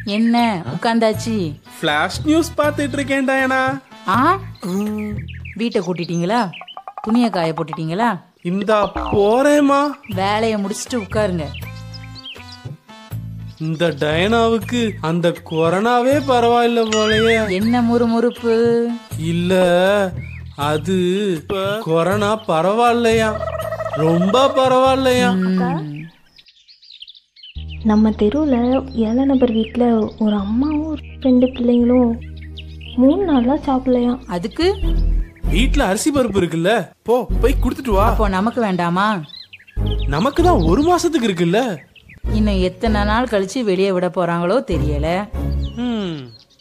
என்ன உட்காந்தாச்சு flash news பார்த்துட்டு இருக்கேன் டயனா ஆ வீட்டை கூட்டிட்டீங்களா துணியை காய போட்டுட்டீங்களா இந்தா போறேம்மா வேலையை முடிச்சிட்டு உட்காருங்க இந்த டயனாவுக்கு அந்த கொரோனாவே பரவாயில்ல போலயே என்ன முறுமுறுப்பு இல்ல அது கொரோனா பரவாயில்லையா ரொம்ப பரவாயில்லையா நம்ம தெருவில் ஏழை நபர் வீட்டில் ஒரு அம்மாவும் ரெண்டு பிள்ளைங்களும் மூணு நாளாக சாப்பிடலையாம் அதுக்கு வீட்ல அரிசி பருப்பு இருக்குல்ல போ போய் கொடுத்துட்டு வா அப்போ நமக்கு வேண்டாமா நமக்கு தான் ஒரு மாசத்துக்கு இருக்குல்ல இன்னும் எத்தனை நாள் கழிச்சு வெளியே விட போறாங்களோ தெரியல ம்.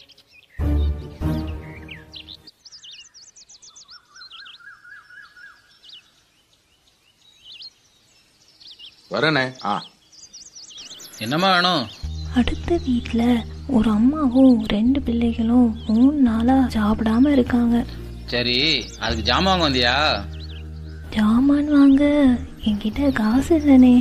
வரேனே ஆ என்னம்மா வேணும் அடுத்த வீட்டில் ஒரு அம்மாவும் ரெண்டு பிள்ளைகளும் மூணு நாளாக சாப்பிடாம இருக்காங்க சரி அதுக்கு ஜாமான் வாங்க வந்தியா ஜாமான் வாங்க என்கிட்ட காசு இல்லைனே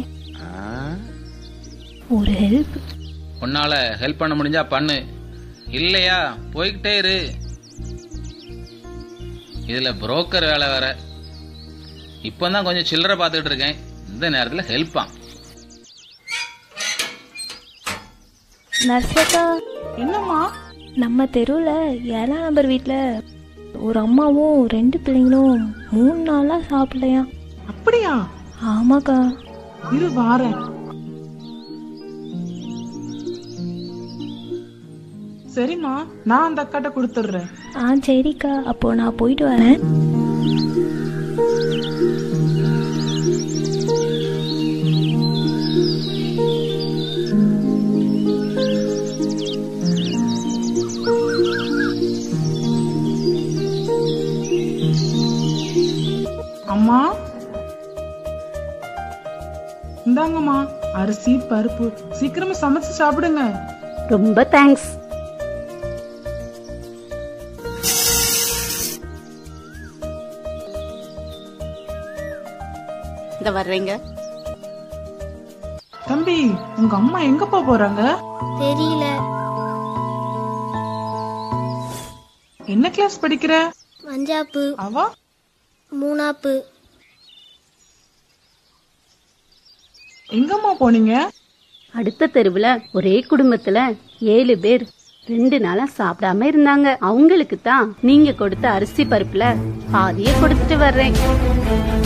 ஒரு ஹெல்ப் உன்னால ஹெல்ப் பண்ண முடிஞ்சா பண்ணு இல்லையா போய்கிட்டே இரு இதுல புரோக்கர் வேலை வேற இப்போதான் கொஞ்சம் சில்லறை பார்த்துக்கிட்டு இருக்கேன் இந்த நேரத்தில் ஹெல்ப்பா நர்சக்கா என்னம்மா நம்ம தெருவில் ஏழாம் நம்பர் வீட்டில் ஒரு அம்மாவும் ரெண்டு பிள்ளைங்களும் மூணு நாளாக சாப்பிடலையாம் அப்படியா ஆமாக்கா இரு வாரேன் சரிம்மா நான் அந்த அக்காட்ட கொடுத்துடுறேன் ஆ சரிக்கா அப்போ நான் போயிட்டு வரேன் அம்மா இந்தாங்கம்மா அரிசி பருப்பு சீக்கிரமா சமைச்சு சாப்பிடுங்க ரொம்ப தேங்க்ஸ் இந்த வர்றேங்க தம்பி உங்க அம்மா எங்கப்பா போறாங்க தெரியல என்ன கிளாஸ் படிக்கிற மஞ்சாப்பு அவ மூணாப்பு எங்கம்மா போனீங்க அடுத்த தெருவுல ஒரே குடும்பத்துல ஏழு பேர் ரெண்டு நாளா சாப்பிடாம இருந்தாங்க அவங்களுக்கு தான் நீங்க கொடுத்த அரிசி பருப்புல பாதிய கொடுத்துட்டு வர்றேன்